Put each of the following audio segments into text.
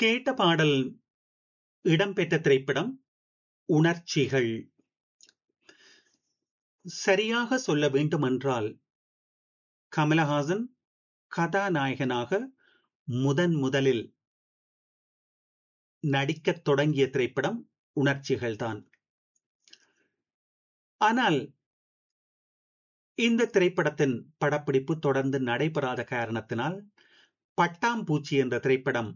கேட்ட பாடல் இடம்பெற்ற திரைப்படம் உணர்ச்சிகள் சரியாக சொல்ல வேண்டுமென்றால் கமலஹாசன் கதாநாயகனாக முதன் முதலில் நடிக்கத் தொடங்கிய திரைப்படம் உணர்ச்சிகள்தான் ஆனால் இந்த திரைப்படத்தின் படப்பிடிப்பு தொடர்ந்து நடைபெறாத காரணத்தினால் பட்டாம்பூச்சி என்ற திரைப்படம்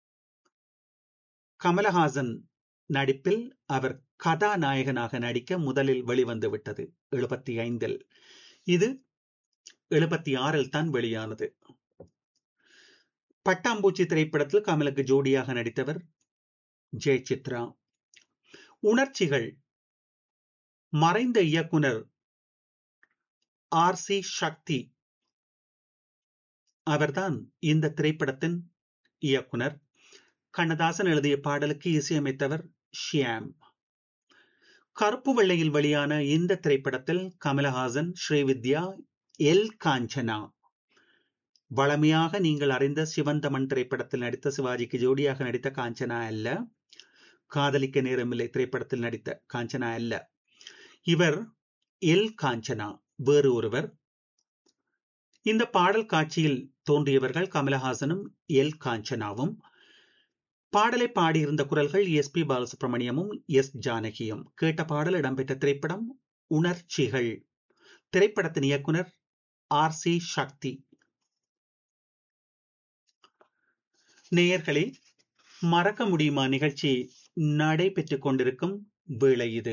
கமலஹாசன் நடிப்பில் அவர் கதாநாயகனாக நடிக்க முதலில் வெளிவந்து விட்டது எழுபத்தி ஐந்தில் இது எழுபத்தி ஆறில் தான் வெளியானது பட்டாம்பூச்சி திரைப்படத்தில் கமலுக்கு ஜோடியாக நடித்தவர் ஜெயசித்ரா உணர்ச்சிகள் மறைந்த இயக்குனர் ஆர் சி சக்தி அவர்தான் இந்த திரைப்படத்தின் இயக்குனர் கண்ணதாசன் எழுதிய பாடலுக்கு இசையமைத்தவர் ஷியாம் கருப்பு வெள்ளையில் வெளியான இந்த திரைப்படத்தில் கமலஹாசன் ஸ்ரீவித்யா எல் காஞ்சனா வளமையாக நீங்கள் அறிந்த சிவந்தமன் திரைப்படத்தில் நடித்த சிவாஜிக்கு ஜோடியாக நடித்த காஞ்சனா அல்ல காதலிக்க நேரமில்லை திரைப்படத்தில் நடித்த காஞ்சனா அல்ல இவர் எல் காஞ்சனா வேறு ஒருவர் இந்த பாடல் காட்சியில் தோன்றியவர்கள் கமலஹாசனும் எல் காஞ்சனாவும் பாடலை பாடியிருந்த குரல்கள் எஸ் பி பாலசுப்ரமணியமும் எஸ் ஜானகியும் கேட்ட பாடல் இடம்பெற்ற திரைப்படம் உணர்ச்சிகள் திரைப்படத்தின் இயக்குனர் ஆர் சி சக்தி நேயர்களே மறக்க முடியுமா நிகழ்ச்சி நடைபெற்றுக் கொண்டிருக்கும் வேளை இது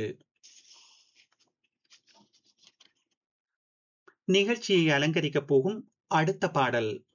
நிகழ்ச்சியை அலங்கரிக்கப் போகும் அடுத்த பாடல்